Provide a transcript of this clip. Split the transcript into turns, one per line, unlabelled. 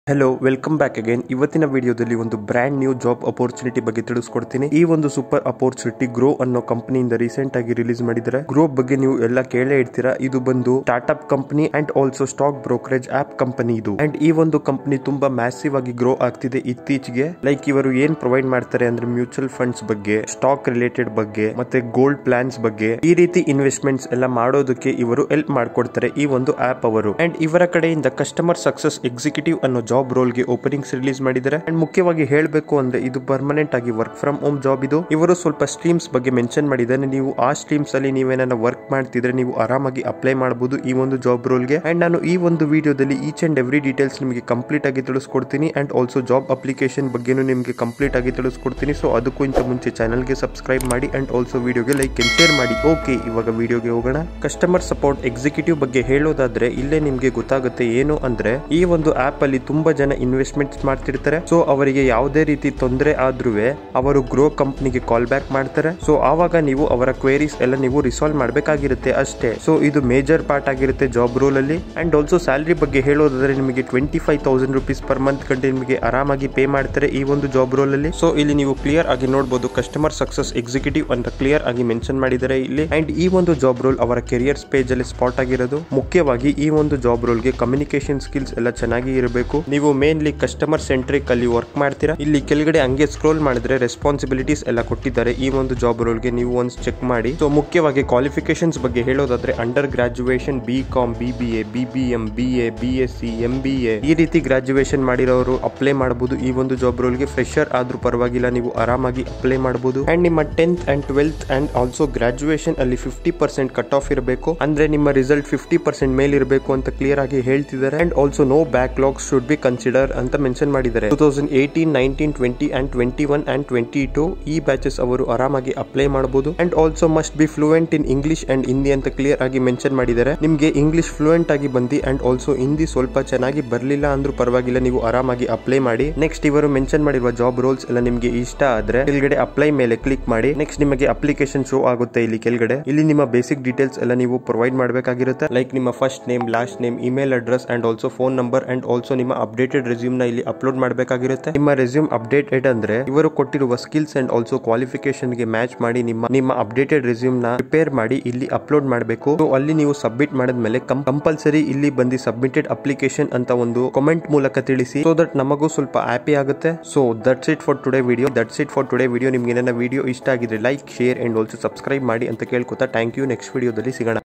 hello welcome back again ಇವತ್ತಿನ ವಿಡಿಯೋದಲ್ಲಿ ಒಂದು ಬ್ರ್ಯಾಂಡ್ ನ್ಯೂ ಜಾಬ್ ಅಪರ್ಚುನಿಟಿ ಬಗ್ಗೆ ತಿಳಿಸ್ಕೊಡ್ತೀನಿ ಈ ಒಂದು ಸೂಪರ್ ಅಪರ್ಚುನಿಟಿ ಗ್ರೋ ಅನ್ನೋ ಕಂಪನಿಯಿಂದ ರೀಸೆಂಟ್ ಆಗಿ ರಿಲೀಸ್ ಮಾಡಿದ್ದಾರೆ ಗ್ರೋ ಬಗ್ಗೆ ನೀವು ಎಲ್ಲ ಕೇಳೇ ಇರ್ತೀರಾ ಇದು ಬಂದು startup company and also stock brokerage app company ಇದು ಅಂಡ್ ಈ ಒಂದು ಕಂಪನಿ ತುಂಬಾ ಮ್ಯಾಸಿವ್ ಆಗಿ ಗ್ರೋ ಆಗ್ತಿದೆ ಇತ್ತೀಚೆಗೆ ಲೈಕ್ ಇವರು ಏನ್ ಪ್ರೊವೈಡ್ ಮಾಡ್ತಾರೆ ಅಂದ್ರೆ ಮ್ಯೂಚುವಲ್ ಫಂಡ್ಸ್ ಬಗ್ಗೆ ಸ್ಟಾಕ್ ರಿಲೇಟೆಡ್ ಬಗ್ಗೆ ಮತ್ತೆ ಗೋಲ್ಡ್ ಪ್ಲಾನ್ಸ್ ಬಗ್ಗೆ ಈ ರೀತಿ ಇನ್ವೆಸ್ಟ್ಮೆಂಟ್ಸ್ ಎಲ್ಲ ಮಾಡೋದಕ್ಕೆ ಇವರು ಹೆಲ್ಪ್ ಮಾಡ್ಕೊಡ್ತಾರೆ ಈ ಒಂದು ಆಪ್ ಅವರು ಅಂಡ್ ಇವರ ಕಡೆಯಿಂದ ಕಸ್ಟಮರ್ ಸಕ್ಸಸ್ ಎಕ್ಸಿಕ್ಯೂಟಿವ್ ಅನ್ನೋ ಜಾಬ್ ರೋಲ್ ಗೆ ಓಪನಿಂಗ್ಸ್ ರಿಲೀಸ್ ಮಾಡಿದ್ದಾರೆ ಅಂಡ್ ಮುಖ್ಯವಾಗಿ ಹೇಳಬೇಕು ಅಂದ್ರೆ ಇದು ಪರ್ಮನೆಂಟ್ ಆಗಿ ವರ್ಕ್ ಫ್ರಮ್ ಹೋಮ್ ಜಾಬ್ ಇದು ಇವರು ಸ್ವಲ್ಪ ಸ್ಟ್ರೀಮ್ಸ್ ಬಗ್ಗೆ ಮೆನ್ಷನ್ ಮಾಡಿದ್ದಾರೆ ನೀವು ಆ ಸ್ಟ್ರೀಮ್ಸ್ ಅಲ್ಲಿ ನೀವೇನ ವರ್ಕ್ ಮಾಡ್ತಿದ್ರೆ ನೀವು ಆರಾಮಾಗಿ ಅಪ್ಲೈ ಮಾಡಬಹುದು ಈ ಒಂದು ಜಾಬ್ ರೋಲ್ ಗೆ ಅಂಡ್ ನಾನು ಈ ಒಂದು ವಿಡಿಯೋದಲ್ಲಿ ಈಚ್ ಅಂಡ್ ಎವ್ರಿ ಡೀಟೇಲ್ಸ್ ನಿಮಗೆ ಕಂಪ್ಲೀಟ್ ಆಗಿ ತಿಳಿಸ್ಕೊಡ್ತೀನಿ ಅಂಡ್ ಆಲ್ಸೋ ಜಾಬ್ ಅಪ್ಲಿಕೇಶನ್ ಬಗ್ಗೆನೂ ನಿಮಗೆ ಕಂಪ್ಲೀಟ್ ಆಗಿ ತಿಳಿಸ್ಕೊಡ್ತೀನಿ ಸೊ ಅದಕ್ಕೂ ಇಂತ ಮುಂಚೆ ಚಾನಲ್ ಗೆ ಸಬ್ಸ್ಕ್ರೈಬ್ ಮಾಡಿ ಅಂಡ್ ಆಲ್ಸೋ ವಿಡಿಯೋಗೆ ಲೈಕ್ ಅಂಡ್ ಶೇರ್ ಮಾಡಿ ಓಕೆ ಇವಾಗ ವಿಡಿಯೋಗೆ ಹೋಗೋಣ ಕಸ್ಟಮರ್ ಸಪೋರ್ಟ್ ಎಕ್ಸಿಕ್ಯೂಟಿವ್ ಬಗ್ಗೆ ಹೇಳೋದಾದ್ರೆ ಇಲ್ಲೇ ನಿಮ್ಗೆ ಗೊತ್ತಾಗುತ್ತೆ ಏನು ಅಂದ್ರೆ ಈ ಒಂದು ಆಪ್ ಅಲ್ಲಿ ತುಂಬಾ ಜನ ಇನ್ವೆಸ್ಟ್ಮೆಂಟ್ಸ್ ಮಾಡ್ತಿರ್ತಾರೆ ಸೊ ಅವರಿಗೆ ಯಾವುದೇ ರೀತಿ ತೊಂದರೆ ಆದ್ರೂ ಅವರು ಗ್ರೋ ಕಂಪ್ನಿಗೆ ಕಾಲ್ ಬ್ಯಾಕ್ ಮಾಡ್ತಾರೆ ಸೊ ಆವಾಗ ನೀವು ಅವರ ಕ್ವೇರೀಸ್ ಎಲ್ಲ ನೀವು ರಿಸಾಲ್ವ್ ಮಾಡಬೇಕಾಗಿರುತ್ತೆ ಅಷ್ಟೇ ಸೊ ಇದು ಮೇಜರ್ ಪಾರ್ಟ್ ಆಗಿರುತ್ತೆ ಜಾಬ್ ರೋಲ್ ಅಲ್ಲಿ ಅಂಡ್ ಆಲ್ಸೋ ಸ್ಯಾಲರಿ ಬಗ್ಗೆ ಹೇಳೋದಾದ್ರೆ ನಿಮಗೆ twenty five thousand rupees per month ಗಂಟೆ ನಿಮಗೆ ಆರಾಮಾಗಿ ಪೇ ಮಾಡ್ತಾರೆ ಈ ಒಂದು ಜಾಬ್ ರೋಲ್ ಅಲ್ಲಿ ಸೊ ಇಲ್ಲಿ ನೀವು ಕ್ಲಿಯರ್ ಆಗಿ ನೋಡಬಹುದು ಕಸ್ಟಮರ್ ಸಕ್ಸಸ್ ಎಕ್ಸಿಕ್ಯೂಟಿವ್ ಅಂತ ಕ್ಲಿಯರ್ ಆಗಿ ಮೆನ್ಷನ್ ಮಾಡಿದ್ದಾರೆ ಇಲ್ಲಿ ಅಂಡ್ ಈ ಒಂದು ಜಾಬ್ ರೋಲ್ ಅವರ ಕೆರಿಯರ್ಸ್ ಪೇಜ್ ಅಲ್ಲಿ ಸ್ಪಾಟ್ ಆಗಿರೋದು ಮುಖ್ಯವಾಗಿ ಈ ಒಂದು ಜಾಬ್ ರೋಲ್ ಗೆ ಕಮ್ಯುನಿಕೇಶನ್ ಸ್ಕಿಲ್ಸ್ ಎಲ್ಲ ಚೆನ್ನಾಗಿ ಇರಬೇಕು ನೀವು ಮೇನ್ಲಿ ಕಸ್ಟಮರ್ ಸೆಂಟ್ರಿಕ್ ಅಲ್ಲಿ ವರ್ಕ್ ಮಾಡ್ತೀರಾ ಇಲ್ಲಿ ಕೆಳಗಡೆ ಹಂಗೆ ಸ್ಕ್ರೋಲ್ ಮಾಡಿದ್ರೆ ರೆಸ್ಪಾನ್ಸಿಬಿಲಿಟೀಸ್ ಎಲ್ಲ ಕೊಟ್ಟಿದ್ದಾರೆ ಈ ಒಂದು ಜಾಬ್ ರೋಲ್ ಗೆ ನೀವು ಒಂದ್ ಚೆಕ್ ಮಾಡಿ ಸೊ ಮುಖ್ಯವಾಗಿ ಕ್ವಾಲಿಫಿಕೇಶನ್ಸ್ ಬಗ್ಗೆ ಹೇಳೋದಾದ್ರೆ under graduation B Com B B A B B M B A B S C M B A ಈ ರೀತಿ ಗ್ರಾಜುಯೇಷನ್ ಮಾಡಿರೋರು ಅಪ್ಲೈ ಮಾಡಬಹುದು ಈ ಒಂದು ಜಾಬ್ ರೋಲ್ ಗೆ ಫ್ರೆಶರ್ ಆದ್ರೂ ಪರವಾಗಿಲ್ಲ ನೀವು ಆರಾಮಾಗಿ ಅಪ್ಲೈ ಮಾಡಬಹುದು ಅಂಡ್ ನಿಮ್ಮ tenth and twelfth and also graduation ಅಲ್ಲಿ ಫಿಫ್ಟಿ ಪರ್ಸೆಂಟ್ ಕಟ್ ಆಫ್ ಇರಬೇಕು ಅಂದ್ರೆ ನಿಮ್ಮ ರಿಸಲ್ಟ್ ಫಿಫ್ಟಿ ಪರ್ಸೆಂಟ್ ಮೇಲೆ ಇರಬೇಕು ಅಂತ ಕ್ಲಿಯರ್ ಆಗಿ ಹೇಳ್ತಿದ್ದಾರೆ and also no backlog should be consider ಅಂತ ಮೆನ್ಷನ್ ಮಾಡಿದ್ದಾರೆ two thousand eighteen nineteen twenty and twenty one and twenty two ಈ ಬ್ಯಾಚಸ್ ಅವರು ಆರಾಮಾಗಿ ಅಪ್ಲೈ ಮಾಡಬಹುದು and also must be fluent in English and Hindi ಅಂತ ಕ್ಲಿಯರ್ ಆಗಿ ಮೆನ್ಷನ್ ಮಾಡಿದ್ದಾರೆ ನಿಮಗೆ ಇಂಗ್ಲಿಷ್ ಫ್ಲೂಯೆಂಟ್ ಆಗಿ ಬಂದಿ ಅಂಡ್ ಆಲ್ಸೋ ಹಿಂದಿ ಸ್ವಲ್ಪ ಚೆನ್ನಾಗಿ ಬರಲಿಲ್ಲ ಅಂದ್ರೂ ಪರವಾಗಿಲ್ಲ ನೀವು ಆರಾಮಾಗಿ ಅಪ್ಲೈ ಮಾಡಿ ನೆಕ್ಸ್ಟ್ ಇವರು ಮೆನ್ಷನ್ ಮಾಡಿರುವ ಜಾಬ್ ರೋಲ್ಸ್ ಎಲ್ಲ ನಿಮಗೆ ಇಷ್ಟ ಆದ್ರೆ ಕೆಳಗಡೆ ಅಪ್ಲೈ ಮೇಲೆ ಕ್ಲಿಕ್ ಮಾಡಿ ನೆಕ್ಸ್ಟ್ ನಿಮಗೆ ಅಪ್ಲಿಕೇಶನ್ ಶೋ ಆಗುತ್ತೆ ಇಲ್ಲಿ ಕೆಳಗಡೆ ಇಲ್ಲಿ ನಿಮ್ಮ ಬೇಸಿಕ್ ಡೀಟೇಲ್ಸ್ ಎಲ್ಲ ನೀವು ಪ್ರೊವೈಡ್ ಮಾಡಬೇಕಾಗಿರುತ್ತೆ ಲೈಕ್ ನಿಮ್ಮ first name last name email address and also phone number and also ನಿಮ್ಮ ಅಪ್ಡೇಟೆಡ್ ರೆಸ್ಯೂಮ್ ನ ಇಲ್ಲಿ ಅಪ್ಲೋಡ್ ಮಾಡಬೇಕಾಗಿರುತ್ತೆ ನಿಮ್ಮ ರೆಸ್ಯೂಮ್ ಅಪ್ಡೇಟೆಡ್ ಅಂದ್ರೆ ಇವರು ಕೊಟ್ಟಿರುವ ಸ್ಕಿಲ್ಸ್ ಅಂಡ್ ಆಲ್ಸೋ ಕ್ವಾಲಿಫಿಕೇಶನ್ ಗೆ ಮ್ಯಾಚ್ ಮಾಡಿ ನಿಮ್ಮ ನಿಮ್ಮ ಅಪ್ಡೇಟೆಡ್ ರೆಸ್ಯೂಮ್ ನ ಪ್ರಿಪೇರ್ ಮಾಡಿ ಇಲ್ಲಿ ಅಪ್ಲೋಡ್ ಮಾಡಬೇಕು ಸೊ ಅಲ್ಲಿ ನೀವು ಸಬ್ಮಿಟ್ ಮಾಡಿದ್ಮೇಲೆ ಕಂಪಲ್ಸರಿ ಇಲ್ಲಿ ಬಂದು ಸಬ್ಮಿಟೆಡ್ ಅಪ್ಲಿಕೇಶನ್ ಅಂತ ಒಂದು ಕಮೆಂಟ್ ಮೂಲಕ ತಿಳಿಸಿ ಸೊ ದಟ್ ನಮಗೂ ಸ್ವಲ್ಪ ಹ್ಯಾಪಿ ಆಗುತ್ತೆ so that's it for today video that's it for today video ನಿಮ್ಗೆ ನನ್ನ ವಿಡಿಯೋ ಇಷ್ಟ ಆಗಿದ್ರೆ like share and also subscribe ಮಾಡಿ ಅಂತ ಕೇಳ್ಕೊತಾ ಥ್ಯಾಂಕ್ ಯು ನೆಕ್ಸ್ಟ್ ವಿಡಿಯೋದಲ್ಲಿ ಸಿಗೋಣ